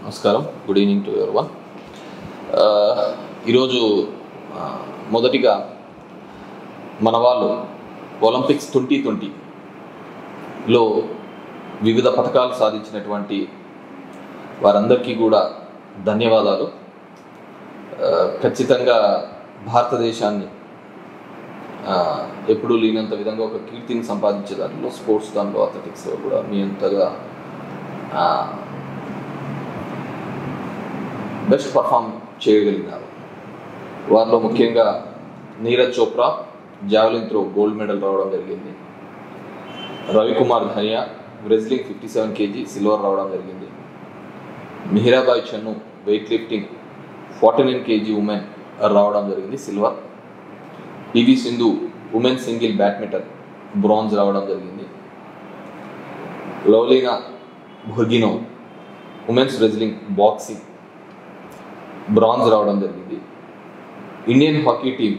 నమస్కారం good evening to everyone ఈరోజు ఆ, మొదటిగా మన వాళ్ళు ఒలింపిక్స్ ట్వంటీ ట్వంటీలో వివిధ పథకాలు సాధించినటువంటి వారందరికీ కూడా ధన్యవాదాలు ఆ, ఖచ్చితంగా భారతదేశాన్ని ఆ, ఎప్పుడూ లేనంత విధంగా ఒక కీర్తిని సంపాదించే దాంట్లో స్పోర్ట్స్ దాంట్లో అథ్లెటిక్స్లో కూడా మీ అంతగా ఆ, బెస్ట్ పర్ఫామ్ చేయగలిగినారు వారిలో ముఖ్యంగా Neeraj Chopra javelin throw gold medal రావడం జరిగింది Ravi Kumar Dahiya wrestling fifty seven KG silver రావడం జరిగింది Mirabai Chanu weight lifting forty nine KG women రావడం జరిగింది silver PV Sindhu women single badminton bronze రావడం జరిగింది Lovlina Borgohain women's wrestling boxing bronze రావడం జరిగింది ఇండియన్ హాకీ టీం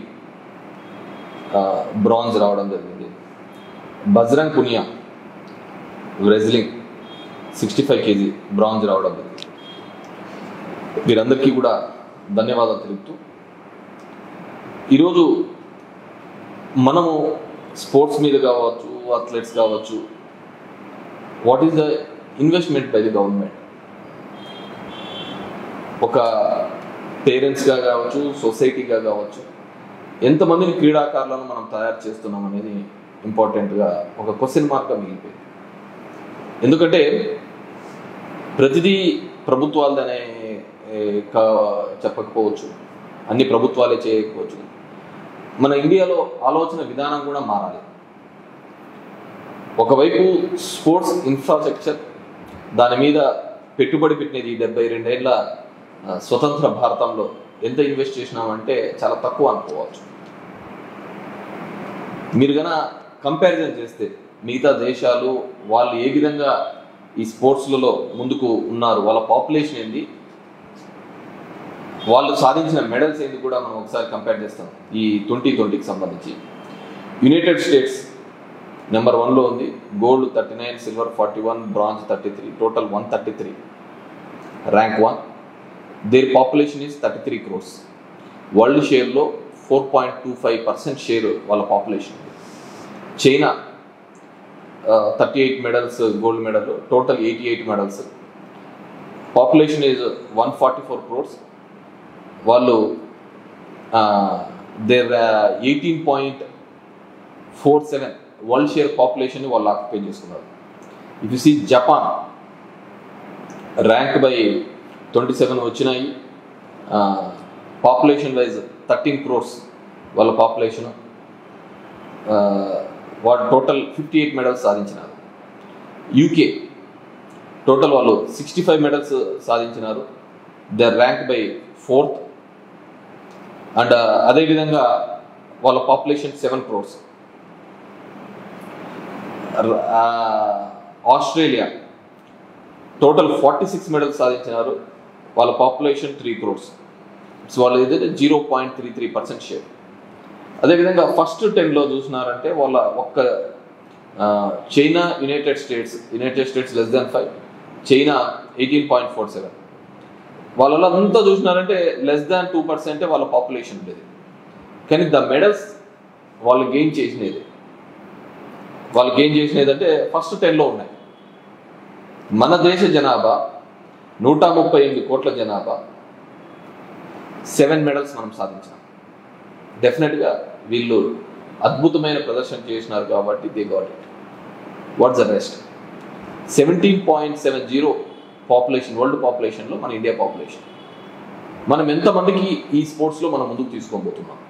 బ్రాంజ్ రావడం జరిగింది Bajrang Punia wrestling sixty five KG bronze రావడం జరిగింది వీరందరికీ కూడా ధన్యవాదాలు తెలుపుతూ ఈరోజు మనము స్పోర్ట్స్ మీద కావచ్చు అథ్లెట్స్ కావచ్చు what is the investment by the government ఒక పేరెంట్స్గా కావచ్చు సొసైటీగా కావచ్చు ఎంతమందిని క్రీడాకారులను మనం తయారు చేస్తున్నాం అనేది ఇంపార్టెంట్గా ఒక క్వశ్చన్ మార్క్గా మిగిలిపోయింది ఎందుకంటే ప్రతిదీ ప్రభుత్వాలదనే ఏ, కా- చెప్పకపోవచ్చు అన్ని ప్రభుత్వాలే చేయకపోవచ్చు మన ఇండియాలో ఆలోచన విధానం కూడా మారాలి ఒకవైపు స్పోర్ట్స్ ఇన్ఫ్రాస్ట్రక్చర్ దాని మీద పెట్టుబడి పెట్టినది ఈ డెబ్బై రెండేళ్ల ఆ, స్వతంత్ర భారతంలో ఎంత ఇన్వెస్ట్ చేసినామంటే చాలా తక్కువ అనుకోవచ్చు మీరు గన కంపారిజన్ చేస్తే మిగతా దేశాలు వాళ్ళు ఏ విధంగా ఈ స్పోర్ట్స్లలో ముందుకు ఉన్నారు వాళ్ళ పాపులేషన్ ఏంది వాళ్ళు సాధించిన మెడల్స్ ఏంది కూడా మనం ఒకసారి కంపేర్ చేస్తాం ఈ ట్వంటీ ట్వంటీకి సంబంధించి యునైటెడ్ స్టేట్స్ నెంబర్ వన్లో ఉంది gold thirty nine silver forty one bronze thirty three total one thirty three rank one their population is thirty three crores world షేర్లో four point two five percent share వాళ్ళ population China thirty eight medals gold medal total eighty eight medals population is one forty four crores వాళ్ళు their eighteen point four seven world share population వాళ్ళు occupy చేసుకున్నారు if you see Japan rank by twenty seven వచ్చినాయి population wise thirteen crores వాళ్ళ population వాళ్ళు total fifty eight medals సాధించినారు UK total వాళ్ళు sixty five medals సాధించినారు they rank by fourth and అదేవిధంగా వాళ్ళ population seven crores Australia total forty six medals సాధించినారు వాళ్ళ పాపులేషన్ త్రీ క్రోర్స్ సో వాళ్ళు ఏదైతే zero point three three percent share అదేవిధంగా ఫస్ట్ టెన్లో చూసినారంటే వాళ్ళ ఒక్క ఆ, China United States United States less than five China eighteen point four seven వాళ్ళలో అంతా చూసినారంటే లెస్ దాన్ టూ పర్సెంటే వాళ్ళ పాపులేషన్ ఉండేది కానీ ద మెడల్స్ వాళ్ళు గెయిన్ చేసినది వాళ్ళు గెయిన్ చేసినది అంటే ఫస్ట్ టెన్లో ఉన్నాయి మన దేశ జనాభా నూట ముప్పై ఎనిమిది కోట్ల జనాభా సెవెన్ మెడల్స్ మనం సాధించాం డెఫినెట్గా వీళ్ళు అద్భుతమైన ప్రదర్శన చేసినారు కాబట్టి they got it what's the rest seventeen point seven zero population world పాపులేషన్లో మన ఇండియా పాపులేషన్ మనం ఎంతమందికి ఈ స్పోర్ట్స్లో మనం ముందుకు తీసుకోబోతున్నాం